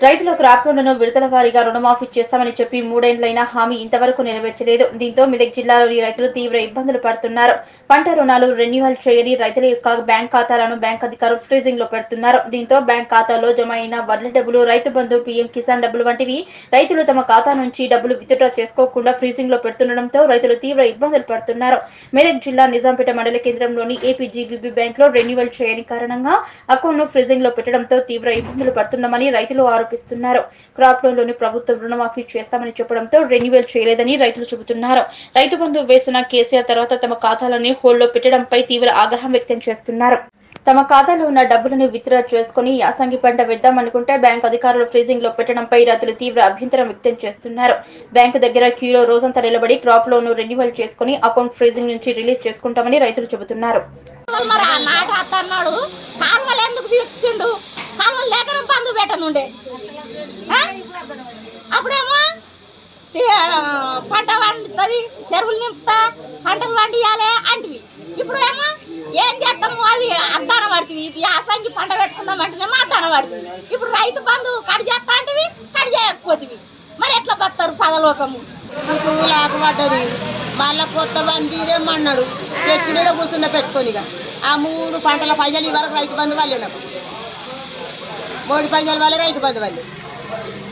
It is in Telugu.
రైతుల క్రాప్ లోన్లను విడతల వారీగా రుణమాఫీ చేస్తామని చెప్పి మూడేండ్లైనా హామీ ఇంతవరకు నెరవేర్చలేదు దీంతో మెదక్ జిల్లాలోని రైతులు తీవ్ర ఇబ్బందులు పడుతున్నారు పంట రుణాలు రెన్యువల్ చేయని రైతుల యొక్క బ్యాంక్ ఖాతాలను బ్యాంక్ అధికారులు ఫ్రీజింగ్ లో పెడుతున్నారు దీంతో బ్యాంక్ ఖాతాలో జమ అయిన వడ్ల డబ్బులు రైతు బంధు పీఎం కిసాన్ డబ్బులు వంటివి రైతులు తమ ఖాతా నుంచి డబ్బులు విత్డ్రా చేసుకోకుండా ఫ్రీజింగ్ లో పెడుతుండటంతో రైతులు తీవ్ర ఇబ్బందులు పడుతున్నారు మెదక్ జిల్లా నిజాంపేట మండల కేంద్రంలోని ఏపీజీబీబీ బ్యాంక్ లో రెన్యువల్ చేయని కారణంగా అకౌంట్ ను ఫ్రీజింగ్ లో పెట్టడంతో తీవ్ర ఇబ్బందులు పడుతున్నామని రైతులు ఆరోపిస్తున్నారు క్రాప్ లోన్లోని ప్రభుత్వం రుణమాఫీ చేస్తామని చెప్పడంతో రెన్యువల్ చేయలేదని రైతులు చెబుతున్నారు రైతు బంధు వేసిన కేసీఆర్ తర్వాత తమ ఖాతాలని హోల్డ్లో పెట్టడంపై తీవ్ర ఆగ్రహం వ్యక్తం చేస్తున్నారు తమ ఖాతాలో ఉన్న డబ్బులను విత్డ్రా చేసుకుని యాసంగి పంట వేద్దామనుకుంటే బ్యాంక్ అధికారులు ఫ్రీజింగ్ లో పెట్టడంపై రైతులు తీవ్ర అభ్యంతరం వ్యక్తం చేస్తున్నారు బ్యాంకు దగ్గర క్యూలో రోజంతా నిలబడి క్రాప్ లోన్ రెన్యువల్ చేసుకుని అకౌంట్ ఫ్రీజింగ్ నుంచి రిలీజ్ చేసుకుంటామని రైతులు చెబుతున్నారు కాలువలు మరి ఆ నాట అన్నాడు కాలువలు ఎందుకు తీర్చిండు కాలువలు లేకనే బంధు పెట్టనుండే ఆ? అప్పుడేమో తి- ఆ, పంట పండుతుంది చెరువులు నింపుతా పంటలు పండియాలి అంటివి ఇప్పుడు ఏమో ఏం చేస్తాము అవి అద్దాన పడుతుంది యాసంగి పంట పెట్టుకుందాం అంటేనేమో అద్దాన పడుతుంది ఇప్పుడు రైతు బంధు కడి చేస్తా అంటివి కడి చేయకపోతివి మరి ఎట్లా బతారు పదలోకము నాకు లాకు పడ్డది మళ్ళా కొత్త బంధు తీరేమన్నాడు తెచ్చినడ కూర్చున్న పెట్టుకొని ఇక ఆ మూడు పంటల పైసలు ఈ వరకు రైతు బంధు వాళ్ళే నాకు మూడు పైసలు వాళ్ళే రైతు బంధు వాళ్ళే